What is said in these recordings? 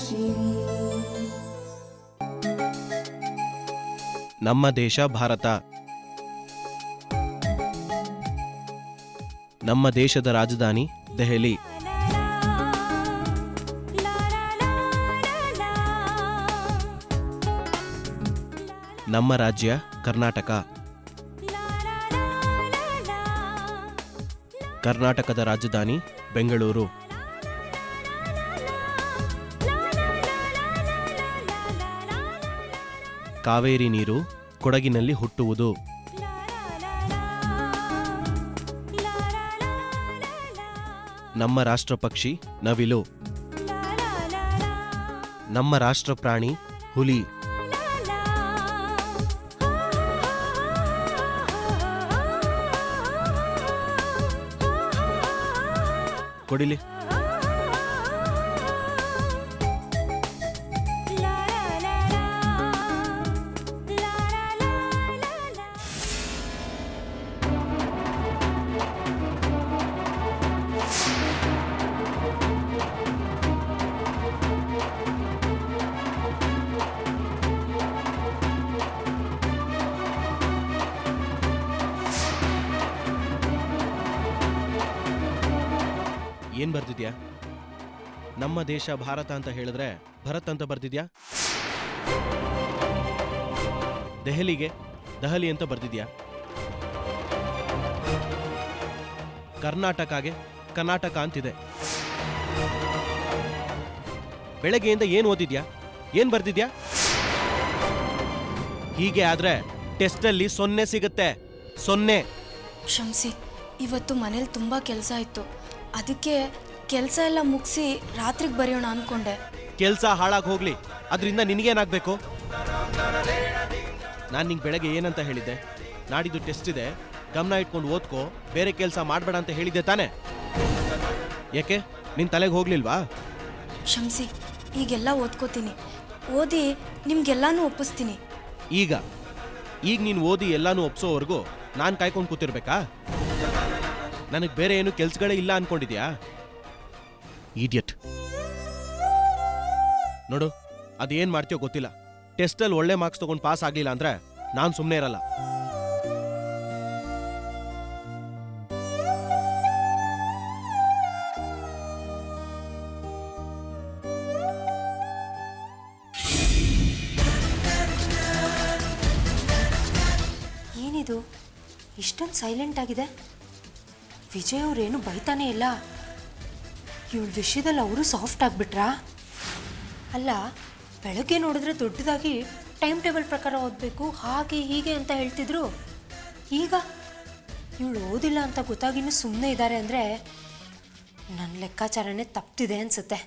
ನಮ್ಮ ದೇಶ ಭಾರತ ನಮ್ಮ ದೇಶದ ರಾಜಧಾನಿ ದೆಹಲಿ ನಮ್ಮ ರಾಜ್ಯ ಕರ್ನಾಟಕ ಕರ್ನಾಟಕದ ರಾಜಧಾನಿ ಬೆಂಗಳೂರು ಕಾವೇರಿ ನೀರು ಕೊಡಗಿನಲ್ಲಿ ಹುಟ್ಟುವುದು ನಮ್ಮ ರಾಷ್ಟ್ರ ಪಕ್ಷಿ ನವಿಲು ನಮ್ಮ ರಾಷ್ಟ್ರ ಪ್ರಾಣಿ ಹುಲಿ ಕೊಡಿಲಿ ಏನ್ ಬರ್ದಿದ್ಯಾ ನಮ್ಮ ದೇಶ ಭಾರತ ಅಂತ ಹೇಳಿದ್ರೆ ಭರತ್ ಅಂತ ಬರ್ದಿದ್ಯಾ ದೆಹಲಿಗೆ ದಹಲಿ ಅಂತ ಬರ್ದಿದ್ಯಾ ಕರ್ನಾಟಕಗೆ ಕರ್ನಾಟಕ ಅಂತಿದೆ ಬೆಳಗ್ಗೆಯಿಂದ ಏನ್ ಓದಿದ್ಯಾ ಏನ್ ಬರ್ದಿದ್ಯಾ ಹೀಗೆ ಆದ್ರೆ ಟೆಸ್ಟಲ್ಲಿ ಸೊನ್ನೆ ಸಿಗುತ್ತೆ ಸೊನ್ನೆ ಕ್ಷಮಿಸಿ ಇವತ್ತು ಮನೇಲಿ ತುಂಬ ಕೆಲಸ ಇತ್ತು ಅದಕ್ಕೆ ಕೆಲಸ ಎಲ್ಲ ಮುಗಿಸಿ ರಾತ್ರಿಗೆ ಬರೆಯೋಣ ಅಂದ್ಕೊಂಡೆ ಕೆಲಸ ಹಾಳಾಗಿ ಹೋಗ್ಲಿ ಅದರಿಂದ ನಿನಗೇನಾಗಬೇಕು ನಾನು ನಿಂಗೆ ಬೆಳಗ್ಗೆ ಏನಂತ ಹೇಳಿದ್ದೆ ನಾಡಿದ್ದು ಟೆಸ್ಟ್ ಇದೆ ಗಮನ ಇಟ್ಕೊಂಡು ಓದ್ಕೋ ಬೇರೆ ಕೆಲಸ ಮಾಡಬೇಡ ಅಂತ ಹೇಳಿದ್ದೆ ತಾನೇ ಯಾಕೆ ನಿನ್ನ ತಲೆಗೆ ಹೋಗ್ಲಿಲ್ವಾ ಕ್ಷಮಿಸಿ ಈಗೆಲ್ಲ ಓದ್ಕೋತೀನಿ ಓದಿ ನಿಮ್ಗೆಲ್ಲಾನು ಒಪ್ಪಿಸ್ತೀನಿ ಈಗ ಈಗ ನೀನು ಓದಿ ಎಲ್ಲಾನು ಒಪ್ಸೋವರೆಗೂ ನಾನು ಕಾಯ್ಕೊಂಡು ಕೂತಿರ್ಬೇಕಾ ನನಗೆ ಬೇರೆ ಏನು ಕೆಲ್ಸಗಳೇ ಇಲ್ಲ ಅನ್ಕೊಂಡಿದ್ಯಾ ಈಡಿಯಟ್ ನೋಡು ಅದೇನ್ ಮಾಡ್ತೀಯೋ ಗೊತ್ತಿಲ್ಲ ಟೆಸ್ಟಲ್ಲಿ ಒಳ್ಳೆ ಮಾರ್ಕ್ಸ್ ತಗೊಂಡು ಪಾಸ್ ಆಗ್ಲಿಲ್ಲ ಅಂದ್ರೆ ನಾನು ಸುಮ್ಮನೆ ಇರಲ್ಲ ಏನಿದು ಇಷ್ಟೊಂದು ಸೈಲೆಂಟ್ ಆಗಿದೆ ವಿಜಯ್ ಅವ್ರೇನು ಬೈತಾನೆ ಇಲ್ಲ ಇವಳ ವಿಷಯದಲ್ಲಿ ಅವರು ಸಾಫ್ಟ್ ಆಗಿಬಿಟ್ರಾ ಅಲ್ಲ ಬೆಳಗ್ಗೆ ನೋಡಿದ್ರೆ ದೊಡ್ಡದಾಗಿ ಟೈಮ್ ಟೇಬಲ್ ಪ್ರಕಾರ ಓದಬೇಕು ಹಾಗೆ ಹೀಗೆ ಅಂತ ಹೇಳ್ತಿದ್ರು ಈಗ ಇವಳು ಓದಿಲ್ಲ ಅಂತ ಗೊತ್ತಾಗಿನೂ ಸುಮ್ಮನೆ ಇದ್ದಾರೆ ಅಂದರೆ ನನ್ನ ಲೆಕ್ಕಾಚಾರನೇ ತಪ್ಪಿದೆ ಅನಿಸುತ್ತೆ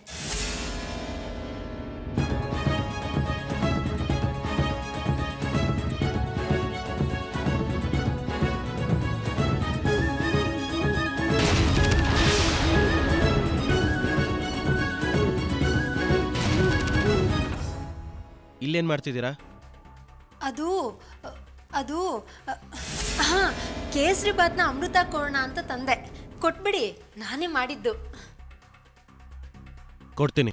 ಇಲ್ಲೇನ್ ಮಾಡ್ತಿದ್ದೀರಾ ಅದು ಅದು ಹಾಂ ಕೇಸರಿ ಬಾತ್ನ ಅಮೃತ ಕೋಣ ಅಂತ ತಂದೆ ಕೊಟ್ಬಿಡಿ ನಾನೇ ಮಾಡಿದ್ದು ಕೊಡ್ತೀನಿ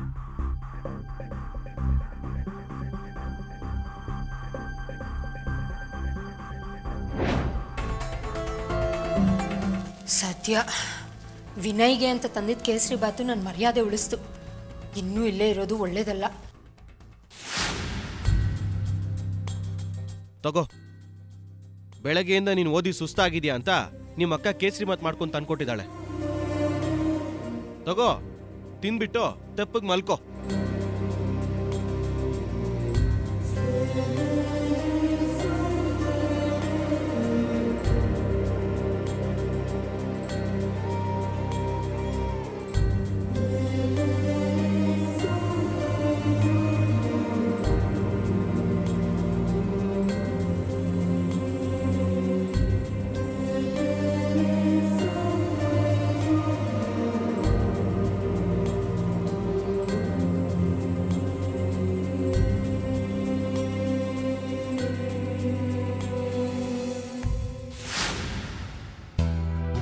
ಸದ್ಯ ವಿನಯ್ಗೆ ಅಂತ ತಂದಿದ್ದ ಕೇಸರಿ ಬಾತು ನನ್ನ ಮರ್ಯಾದೆ ಉಳಿಸ್ತು ಇನ್ನೂ ಇಲ್ಲೇ ಇರೋದು ಒಳ್ಳೇದಲ್ಲ ತಗೋ ಬೆಳಗ್ಗೆಯಿಂದ ನೀನು ಓದಿ ಸುಸ್ತಾಗಿದ್ಯಾ ಅಂತ ನಿಮ್ಮ ಅಕ್ಕ ಕೇಸರಿ ಮಾತು ಮಾಡ್ಕೊಂಡು ತಂದ್ಕೊಟ್ಟಿದ್ದಾಳೆ ತಗೋ ತಿನ್ಬಿಟ್ಟು ತೆಪ್ಪಗೆ ಮಲ್ಕೋ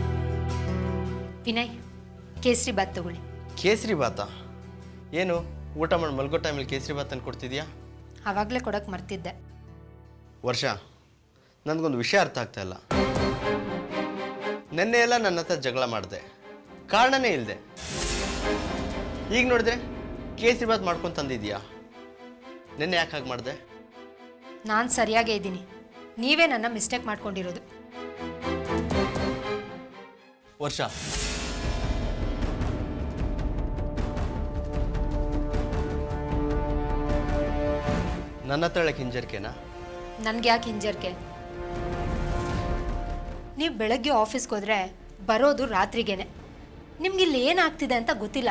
ವಿನಯ್ ಕೇಸರಿ ಬಾತ್ ತಗೊಳ್ಳಿ ಕೇಸರಿ ಬಾತ ಏನು ಊಟ ಮಾಡಿ ಮಲ್ಗೋ ಟೈಮಲ್ಲಿ ಕೇಸರಿ ಬಾತ್ ತಂದು ಕೊಡ್ತಿದ್ಯಾ ಆವಾಗಲೇ ಕೊಡೋಕೆ ಮರ್ತಿದ್ದೆ ವರ್ಷ ನನಗೊಂದು ವಿಷಯ ಅರ್ಥ ಆಗ್ತಾ ಇಲ್ಲ ನೆನ್ನೆ ಎಲ್ಲ ನನ್ನ ಹತ್ರ ಜಗಳ ಮಾಡಿದೆ ಕಾರಣನೇ ಇಲ್ಲದೆ ಈಗ ನೋಡಿದ್ರೆ ಕೇಸರಿ ಬಾತ್ ಮಾಡ್ಕೊಂಡು ತಂದಿದ್ಯಾ ನೆನ್ನೆ ಯಾಕೆ ಹಾಗೆ ಮಾಡಿದೆ ನಾನು ಸರಿಯಾಗೇ ಇದ್ದೀನಿ ನೀವೇ ನನ್ನ ಮಿಸ್ಟೇಕ್ ಮಾಡ್ಕೊಂಡಿರೋದು ವರ್ಷ ನನ್ನ ಹತ್ರ ಹೇಳಕ್ಕೆ ಹಿಂಜರಿಕೆನಾ ನನಗೆ ಯಾಕೆ ಹಿಂಜರಿಕೆ ನೀವು ಬೆಳಗ್ಗೆ ಆಫೀಸ್ಗೆ ಹೋದರೆ ಬರೋದು ರಾತ್ರಿಗೇನೆ ನಿಮ್ಗೆ ಇಲ್ಲಿ ಏನಾಗ್ತಿದೆ ಅಂತ ಗೊತ್ತಿಲ್ಲ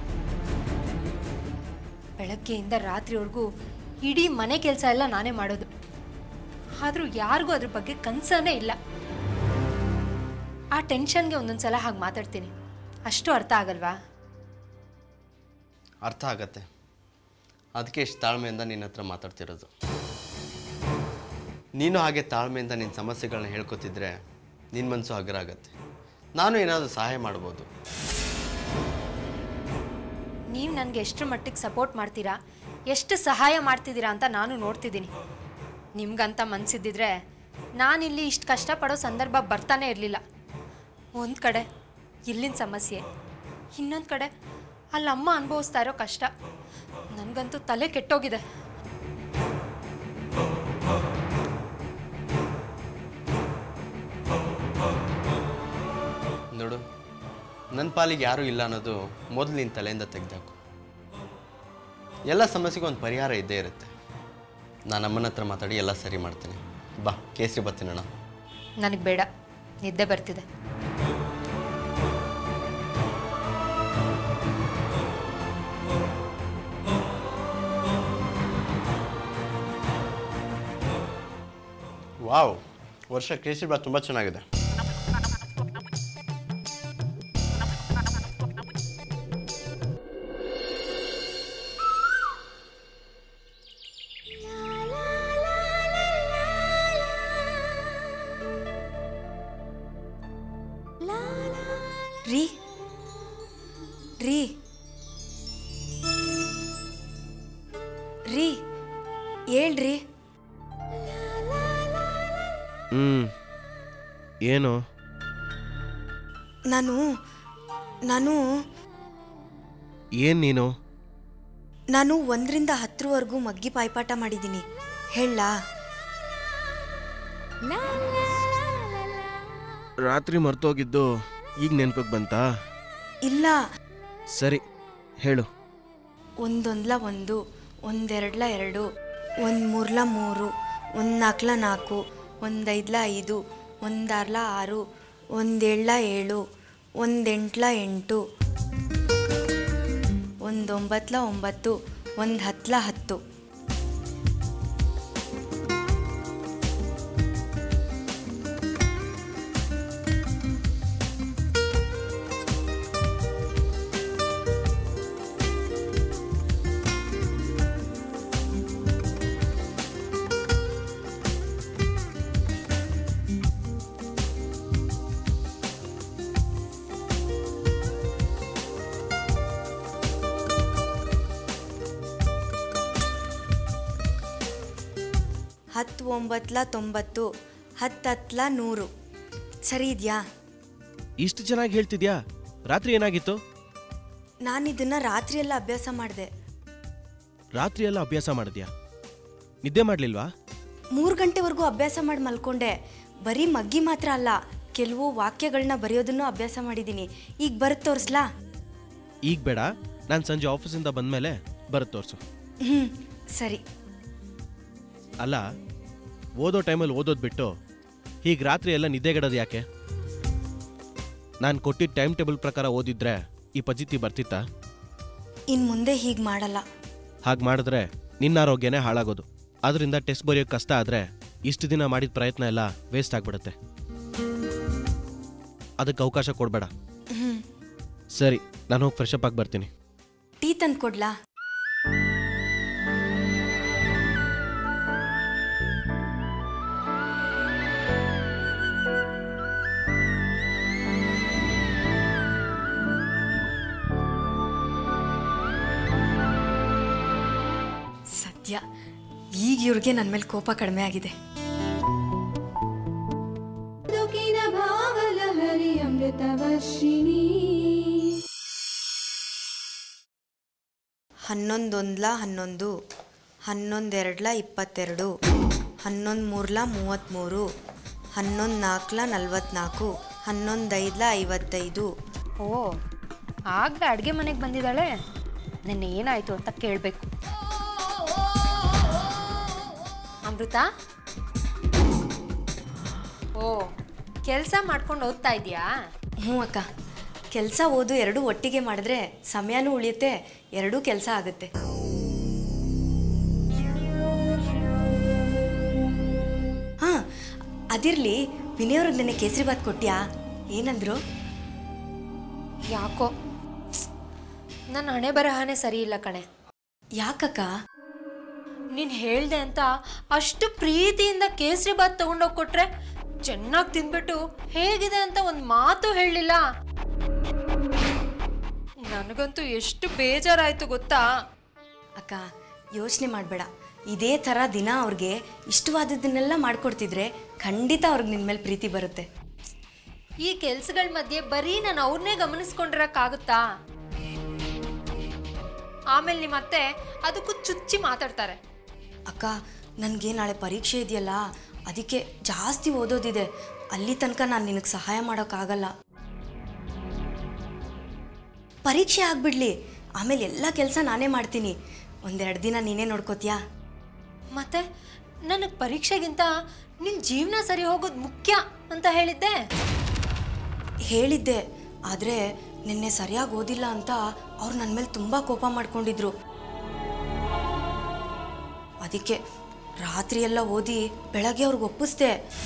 ಬೆಳಗ್ಗೆಯಿಂದ ರಾತ್ರಿವರೆಗೂ ಇಡೀ ಮನೆ ಕೆಲಸ ಎಲ್ಲ ನಾನೇ ಮಾಡೋದು ಆದರೂ ಯಾರಿಗೂ ಅದ್ರ ಬಗ್ಗೆ ಕನ್ಸನೇ ಇಲ್ಲ ಆ ಟೆನ್ಷನ್ಗೆ ಒಂದೊಂದು ಸಲ ಹಾಗೆ ಮಾತಾಡ್ತೀನಿ ಅಷ್ಟು ಅರ್ಥ ಆಗಲ್ವಾ ಅರ್ಥ ಆಗತ್ತೆ ಅದಕ್ಕೆ ಇಷ್ಟು ತಾಳ್ಮೆಯಿಂದ ನಿನ್ನ ಹತ್ರ ಮಾತಾಡ್ತಿರೋದು ನೀನು ಹಾಗೆ ತಾಳ್ಮೆಯಿಂದ ನಿನ್ನ ಸಮಸ್ಯೆಗಳನ್ನ ಹೇಳ್ಕೊತಿದ್ರೆ ನಿನ್ನ ಮನಸ್ಸು ಹಗರ ಆಗತ್ತೆ ನಾನು ಏನಾದರೂ ಸಹಾಯ ಮಾಡ್ಬೋದು ನೀವು ನನಗೆ ಎಷ್ಟು ಮಟ್ಟಿಗೆ ಸಪೋರ್ಟ್ ಮಾಡ್ತೀರಾ ಎಷ್ಟು ಸಹಾಯ ಮಾಡ್ತಿದ್ದೀರಾ ಅಂತ ನಾನು ನೋಡ್ತಿದ್ದೀನಿ ನಿಮ್ಗಂತ ಮನ್ಸಿದ್ದಿದ್ರೆ ನಾನಿಲ್ಲಿ ಇಷ್ಟು ಕಷ್ಟಪಡೋ ಸಂದರ್ಭ ಬರ್ತಾನೆ ಇರಲಿಲ್ಲ ಒಂದು ಕಡೆ ಇಲ್ಲಿನ ಸಮಸ್ಯೆ ಇನ್ನೊಂದು ಕಡೆ ಅಲ್ಲಿ ಅಮ್ಮ ಅನುಭವಿಸ್ತಾ ಇರೋ ಕಷ್ಟ ನನಗಂತೂ ತಲೆ ಕೆಟ್ಟೋಗಿದೆ ನೋಡು ನನ್ನ ಪಾಲಿಗೆ ಯಾರೂ ಇಲ್ಲ ಅನ್ನೋದು ಮೊದಲು ನಿನ್ನ ತಲೆಯಿಂದ ತೆಗೆದಾಕು ಎಲ್ಲ ಸಮಸ್ಯೆಗೂ ಒಂದು ಪರಿಹಾರ ಇದ್ದೇ ಇರುತ್ತೆ ನಾನು ಅಮ್ಮನ ಹತ್ರ ಮಾತಾಡಿ ಎಲ್ಲ ಸರಿ ಮಾಡ್ತೀನಿ ಬಾ ಕೇಸರಿ ಬರ್ತೀನಣ್ಣ ನನಗೆ ಬೇಡ ನಿದ್ದೆ ಬರ್ತಿದೆ ವಾವ್ ವರ್ಷ ಕೇಸರಿ ಬಾತ್ ತುಂಬ ಚೆನ್ನಾಗಿದೆ ರೀ ರೀ ರೀ ಹೇಳ್ರಿ ಹ್ಞೂ ಏನು ನಾನು ನಾನು ಏನು ನೀನು ನಾನು ಒಂದರಿಂದ ಹತ್ತರವರೆಗೂ ಮಗ್ಗಿ ಪಾಯ್ಪಾಟ ಮಾಡಿದ್ದೀನಿ ಹೇಳಲಾ ರಾತ್ರಿ ಮರ್ತೋಗಿದ್ದು ಈಗ ನೆನ್ಪಿಗೆ ಬಂತಾ ಇಲ್ಲ ಸರಿ ಹೇಳು ಒಂದೊಂದ್ಲ ಒಂದು ಒಂದೆರಡ್ಲ ಎರಡು ಒಂದು ಮೂರ್ಲ ಮೂರು ಒಂದು ನಾಲ್ಕಲ ನಾಲ್ಕು ಒಂದೈದ್ಲ ಐದು ಒಂದಾರ್ಲ ಆರು ಒಂದೇಳ್ಲ ಏಳು ಒಂದೆಂಟ್ಲ ಎಂಟು ಒಂದೊಂಬತ್ಲ ಒಂಬತ್ತು ಒಂದು ಹತ್ಲ ಹತ್ತು ಹತ್ತು ಒಂಬತ್ಲ ತೊಂಬತ್ತು ಹತ್ತತ್ಲ ನೂರು ಸರಿ ಇದೆಯಾ ಇಷ್ಟು ಚೆನ್ನಾಗಿ ಹೇಳ್ತಿದ್ಯಾ ರಾತ್ರಿ ಏನಾಗಿತ್ತು ನಾನಿದನ್ನು ರಾತ್ರಿಯೆಲ್ಲ ಅಭ್ಯಾಸ ಮಾಡಿದೆ ರಾತ್ರಿ ಎಲ್ಲ ಅಭ್ಯಾಸ ಮಾಡಿದ್ಯಾ ನಿದ್ದೆ ಮಾಡಲಿಲ್ವಾ ಮೂರು ಗಂಟೆವರೆಗೂ ಅಭ್ಯಾಸ ಮಾಡಿ ಮಲ್ಕೊಂಡೆ ಬರೀ ಮಗ್ಗಿ ಮಾತ್ರ ಅಲ್ಲ ಕೆಲವು ವಾಕ್ಯಗಳನ್ನ ಬರೆಯೋದನ್ನು ಅಭ್ಯಾಸ ಮಾಡಿದ್ದೀನಿ ಈಗ ಬರುತ್ತೆ ತೋರಿಸ್ಲಾ ಈಗ ಬೇಡ ನಾನು ಸಂಜೆ ಆಫೀಸಿಂದ ಬಂದಮೇಲೆ ಬರುತ್ತೆ ತೋರಿಸು ಹ್ಞೂ ಸರಿ ಅಲ್ಲ ಓದೋ ಟೈಮಲ್ಲಿ ಓದೋದು ಬಿಟ್ಟು ಹೀಗೆ ರಾತ್ರಿ ಎಲ್ಲ ನಿದ್ದೆಗೆಡೋದು ಯಾಕೆ ನಾನು ಕೊಟ್ಟಿದ್ದ ಟೈಮ್ ಟೇಬಲ್ ಪ್ರಕಾರ ಓದಿದ್ರೆ ಈ ಪದ್ಧತಿ ಬರ್ತಿತ್ತಾ ಇನ್ನು ಮುಂದೆ ಹೀಗೆ ಮಾಡಲ್ಲ ಹಾಗೆ ಮಾಡಿದ್ರೆ ನಿನ್ನ ಆರೋಗ್ಯನೇ ಹಾಳಾಗೋದು ಅದರಿಂದ ಟೆಸ್ಟ್ ಬರೆಯೋಕ್ಕೆ ಕಷ್ಟ ಆದರೆ ಇಷ್ಟು ದಿನ ಮಾಡಿದ ಪ್ರಯತ್ನ ಎಲ್ಲ ವೇಸ್ಟ್ ಆಗಿಬಿಡುತ್ತೆ ಅದಕ್ಕೆ ಅವಕಾಶ ಕೊಡಬೇಡ ಹ್ಞೂ ಸರಿ ನಾನು ಹೋಗಿ ಫ್ರೆಶ್ ಅಪ್ ಆಗಿ ಬರ್ತೀನಿ ಟೀ ತಂದು ಕೊಡ್ಲಾ ಭಾಗ್ಯ ಈಗ ಇವ್ರಿಗೆ ನನ್ನ ಮೇಲೆ ಕೋಪ ಕಡಿಮೆ ಆಗಿದೆ ದುಃಖಿನ ಭಾವಲಹರಿ ಅಮೃತವರ್ಷಿಣಿ ಹನ್ನೊಂದೊಂದ್ಲ ಹನ್ನೊಂದು ಹನ್ನೊಂದೆರಡ್ಲ ಇಪ್ಪತ್ತೆರಡು ಹನ್ನೊಂದು ಮೂರ್ಲ ಮೂವತ್ತ್ಮೂರು ಹನ್ನೊಂದು ನಾಲ್ಕಲ ನಲ್ವತ್ನಾಲ್ಕು ಹನ್ನೊಂದೈದ್ಲ ಐವತ್ತೈದು ಓ ಆಗಲೇ ಅಡುಗೆ ಮನೆಗೆ ಬಂದಿದ್ದಾಳೆ ನಿನ್ನೆ ಏನಾಯಿತು ಅಂತ ಕೇಳಬೇಕು ಅಮೃತ ಓ ಕೆಲಸ ಮಾಡ್ಕೊಂಡು ಓದ್ತಾ ಇದೆಯಾ ಹ್ಞೂ ಅಕ್ಕ ಕೆಲಸ ಓದು ಎರಡೂ ಒಟ್ಟಿಗೆ ಮಾಡಿದ್ರೆ ಸಮಯನೂ ಉಳಿಯುತ್ತೆ ಎರಡೂ ಕೆಲಸ ಆಗುತ್ತೆ ಹಾಂ ಅದಿರಲಿ ವಿನಯವ್ರಿಗೆ ನೆನ್ನೆ ಕೇಸರಿ ಬಾತ್ ಕೊಟ್ಯಾ ಏನಂದ್ರು ಯಾಕೋ ನನ್ನ ಹಣೆ ಬರಹನೇ ಸರಿ ಇಲ್ಲ ಕಣೆ ಯಾಕಕ್ಕ ನೀನು ಹೇಳ್ದೆ ಅಂತ ಅಷ್ಟು ಪ್ರೀತಿಯಿಂದ ಕೇಸರಿ ಬಾತ್ ತಗೊಂಡೋಗಿ ಕೊಟ್ರೆ ಚೆನ್ನಾಗಿ ತಿಂದ್ಬಿಟ್ಟು ಹೇಗಿದೆ ಅಂತ ಒಂದು ಮಾತು ಹೇಳಲಿಲ್ಲ ನನಗಂತೂ ಎಷ್ಟು ಬೇಜಾರಾಯ್ತು ಗೊತ್ತಾ ಅಕ್ಕ ಯೋಚನೆ ಮಾಡಬೇಡ ಇದೇ ಥರ ದಿನ ಅವ್ರಿಗೆ ಇಷ್ಟವಾದದ್ದನ್ನೆಲ್ಲ ಮಾಡ್ಕೊಡ್ತಿದ್ರೆ ಖಂಡಿತ ಅವ್ರಿಗೆ ನಿನ್ನ ಮೇಲೆ ಪ್ರೀತಿ ಬರುತ್ತೆ ಈ ಕೆಲ್ಸಗಳ ಮಧ್ಯೆ ಬರೀ ನಾನು ಅವ್ರನ್ನೇ ಗಮನಿಸ್ಕೊಂಡಿರಕ್ಕಾಗುತ್ತಾ ಆಮೇಲೆ ನಿಮ್ಮ ಅತ್ತೆ ಅದಕ್ಕೂ ಚುಚ್ಚಿ ಮಾತಾಡ್ತಾರೆ ಅಕ್ಕ ನನಗೆ ನಾಳೆ ಪರೀಕ್ಷೆ ಇದೆಯಲ್ಲ ಅದಕ್ಕೆ ಜಾಸ್ತಿ ಓದೋದಿದೆ ಅಲ್ಲಿ ತನಕ ನಾನು ನಿನಗೆ ಸಹಾಯ ಮಾಡೋಕ್ಕಾಗಲ್ಲ ಪರೀಕ್ಷೆ ಆಗ್ಬಿಡ್ಲಿ ಆಮೇಲೆ ಎಲ್ಲ ಕೆಲಸ ನಾನೇ ಮಾಡ್ತೀನಿ ಒಂದೆರಡು ದಿನ ನೀನೇ ನೋಡ್ಕೋತೀಯಾ ಮತ್ತೆ ನನಗೆ ಪರೀಕ್ಷೆಗಿಂತ ನಿನ್ನ ಜೀವನ ಸರಿ ಹೋಗೋದು ಮುಖ್ಯ ಅಂತ ಹೇಳಿದ್ದೆ ಹೇಳಿದ್ದೆ ಆದರೆ ನಿನ್ನೆ ಸರಿಯಾಗಿ ಓದಿಲ್ಲ ಅಂತ ಅವ್ರು ನನ್ನ ಮೇಲೆ ತುಂಬ ಕೋಪ ಮಾಡ್ಕೊಂಡಿದ್ರು ಅದಕ್ಕೆ ರಾತ್ರಿ ಎಲ್ಲ ಓದಿ ಬೆಳಗ್ಗೆ ಅವ್ರಿಗೆ ಒಪ್ಪಿಸ್ದೆ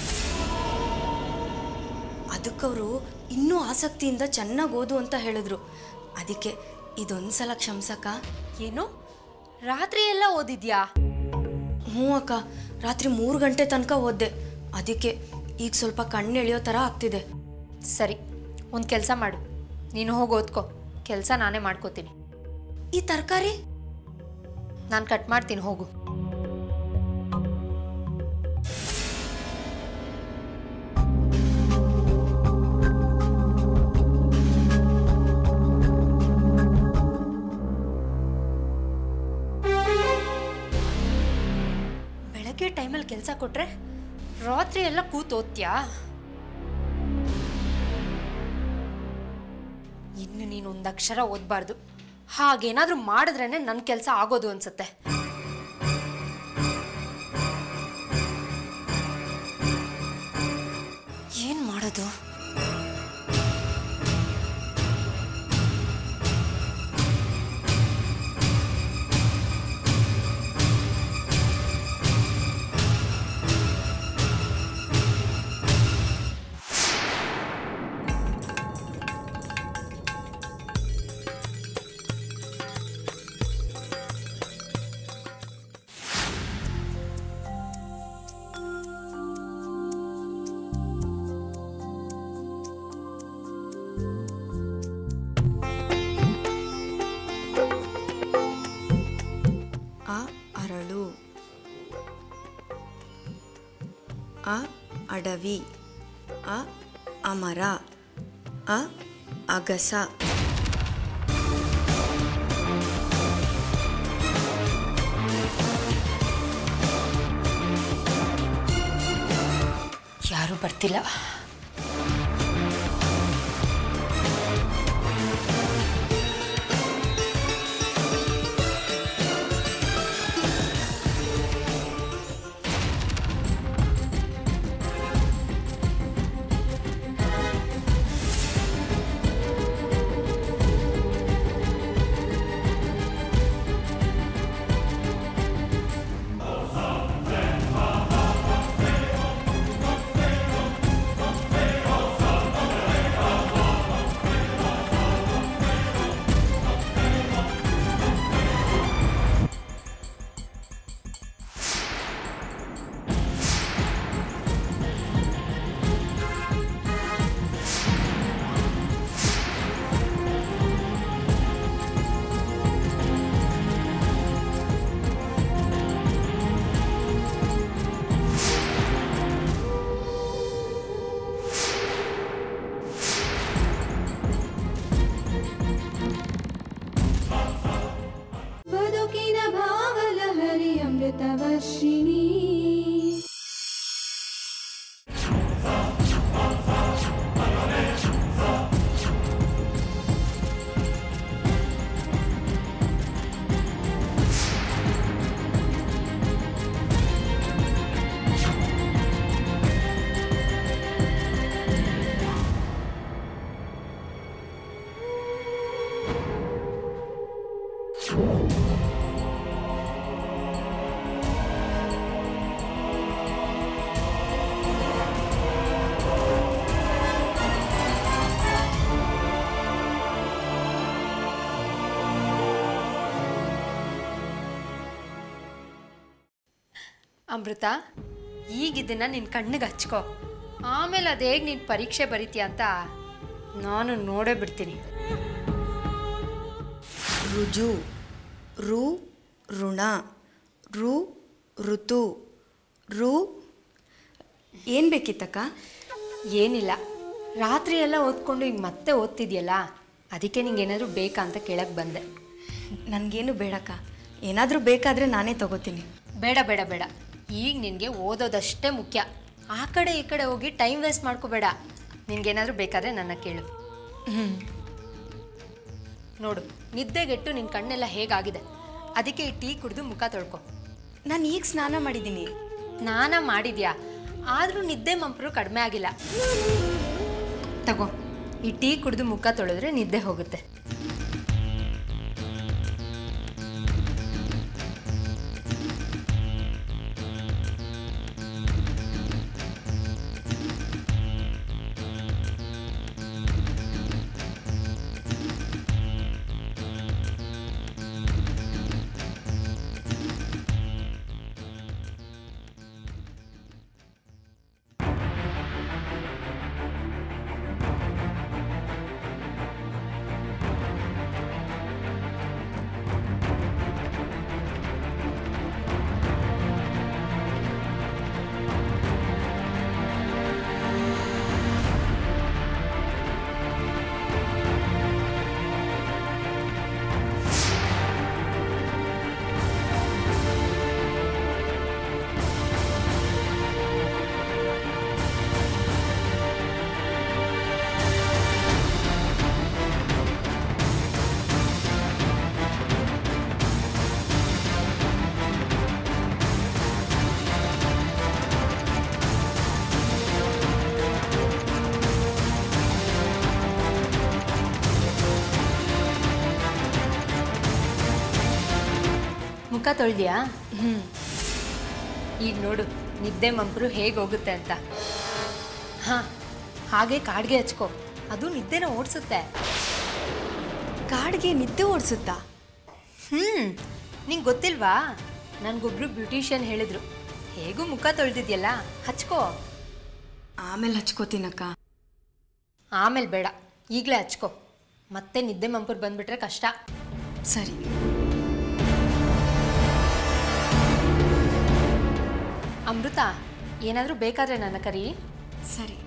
ಅದಕ್ಕವರು ಇನ್ನೂ ಆಸಕ್ತಿಯಿಂದ ಚೆನ್ನಾಗಿ ಓದು ಅಂತ ಹೇಳಿದ್ರು ಅದಕ್ಕೆ ಇದೊಂದ್ಸಲ ಕ್ಷಮ್ಸಕ್ಕ ಏನು ರಾತ್ರಿ ಎಲ್ಲ ಓದಿದ್ಯಾ ಹ್ಞೂ ಅಕ್ಕ ರಾತ್ರಿ ಮೂರು ಗಂಟೆ ತನಕ ಓದ್ದೆ ಅದಕ್ಕೆ ಈಗ ಸ್ವಲ್ಪ ಕಣ್ಣು ಎಳೆಯೋ ಥರ ಆಗ್ತಿದೆ ಸರಿ ಒಂದು ಕೆಲಸ ಮಾಡು ನೀನು ಹೋಗಿ ಓದ್ಕೋ ಕೆಲಸ ನಾನೇ ಮಾಡ್ಕೋತೀನಿ ಈ ತರಕಾರಿ ನಾನು ಕಟ್ ಮಾಡ್ತೀನಿ ಹೋಗು ಬೆಳಗ್ಗೆ ಟೈಮಲ್ಲಿ ಕೆಲಸ ಕೊಟ್ರೆ ರಾತ್ರಿ ಎಲ್ಲ ಕೂತ್ ಓದ್ತ್ಯಾ ಇನ್ನು ನೀನು ಒಂದು ಅಕ್ಷರ ಓದಬಾರ್ದು ಹಾಗೇನಾದ್ರೂ ಮಾಡಿದ್ರೇನೆ ನನ್ನ ಕೆಲಸ ಆಗೋದು ಅನ್ಸುತ್ತೆ ಏನ್ ಮಾಡೋದು ಅ ಅರಳು ಅ ಅಡವಿ ಅ ಅಮರ ಅ ಅಗಸ ಯಾರೂ ಬರ್ತಿಲ್ಲ ಿ ಅಮೃತ ಈಗ ಇದನ್ನ ನಿನ್ನ ಕಣ್ಣಿಗೆ ಹಚ್ಕೋ ಆಮೇಲೆ ಅದು ಹೇಗೆ ನೀನು ಪರೀಕ್ಷೆ ಬರೀತೀಯ ಅಂತ ನಾನು ನೋಡೇ ಬಿಡ್ತೀನಿ ರುಜು ರು ಋಣ ರು ಋತು ರು ಏನು ಬೇಕಿತ್ತಕ್ಕ ಏನಿಲ್ಲ ರಾತ್ರಿ ಎಲ್ಲ ಓದ್ಕೊಂಡು ಈಗ ಮತ್ತೆ ಓದ್ತಿದ್ಯಲ್ಲ ಅದಕ್ಕೆ ನಿಂಗೆ ಏನಾದರೂ ಬೇಕಾ ಅಂತ ಕೇಳಕ್ಕೆ ಬಂದೆ ನನಗೇನು ಬೇಡಕ್ಕ ಏನಾದರೂ ಬೇಕಾದರೆ ನಾನೇ ತಗೋತೀನಿ ಬೇಡ ಬೇಡ ಬೇಡ ಈಗ ನಿನಗೆ ಓದೋದಷ್ಟೇ ಮುಖ್ಯ ಆ ಕಡೆ ಈ ಕಡೆ ಹೋಗಿ ಟೈಮ್ ವೇಸ್ಟ್ ಮಾಡ್ಕೋಬೇಡ ನಿನ್ಗೇನಾದರೂ ಬೇಕಾದ್ರೆ ನನ್ನ ಕೇಳು ನೋಡು ನಿದ್ದೆಗೆಟ್ಟು ನಿನ್ನ ಕಣ್ಣೆಲ್ಲ ಹೇಗಾಗಿದೆ ಅದಕ್ಕೆ ಈ ಟೀ ಕುಡಿದು ಮುಖ ತೊಳ್ಕೊ ನಾನು ಈಗ ಸ್ನಾನ ಮಾಡಿದ್ದೀನಿ ಸ್ನಾನ ಮಾಡಿದ್ಯಾ ಆದರೂ ನಿದ್ದೆ ಮಂಪರು ಕಡಿಮೆ ಆಗಿಲ್ಲ ತಗೋ ಈ ಟೀ ಕುಡಿದು ಮುಖ ತೊಳೆದ್ರೆ ನಿದ್ದೆ ಹೋಗುತ್ತೆ ಮುಖ ತೊಳ್ದ್ಯಾ ಹ್ಞೂ ಈಗ ನೋಡು ನಿದ್ದೆ ಮಂಪರು ಹೇಗೆ ಹೋಗುತ್ತೆ ಅಂತ ಹಾಂ ಹಾಗೆ ಕಾಡ್ಗೆ ಹಚ್ಕೋ ಅದು ನಿದ್ದೆನ ಓಡಿಸುತ್ತೆ ಕಾಡ್ಗೆ ನಿದ್ದೆ ಓಡಿಸುತ್ತಾ ಹ್ಞೂ ನಿಂಗೆ ಗೊತ್ತಿಲ್ವಾ ನನಗೊಬ್ರು ಬ್ಯೂಟಿಷಿಯನ್ ಹೇಳಿದ್ರು ಹೇಗೂ ಮುಖ ತೊಳೆದಿದ್ಯಲ್ಲ ಹಚ್ಕೋ ಆಮೇಲೆ ಹಚ್ಕೋತೀನಕ್ಕ ಆಮೇಲೆ ಬೇಡ ಈಗಲೇ ಹಚ್ಕೋ ಮತ್ತೆ ನಿದ್ದೆ ಮಂಪರು ಬಂದ್ಬಿಟ್ರೆ ಕಷ್ಟ ಸರಿ ಅಮೃತ ಏನಾದರೂ ಬೇಕಾದ್ರೆ ನನ್ನ ಕರಿ ಸರಿ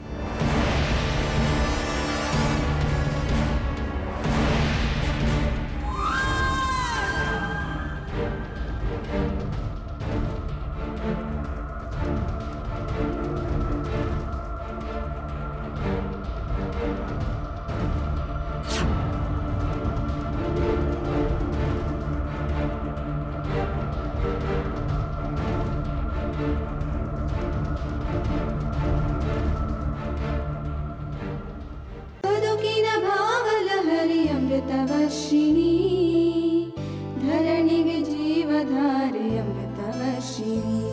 ಬದುಕಿನ ಭಾವಲಹರಿ ಅಮೃತವರ್ಷಿಣಿ ಧರಣಿಗೆ ಜೀವಧಾರೆ ಅಮೃತವರ್ಷಿಣಿ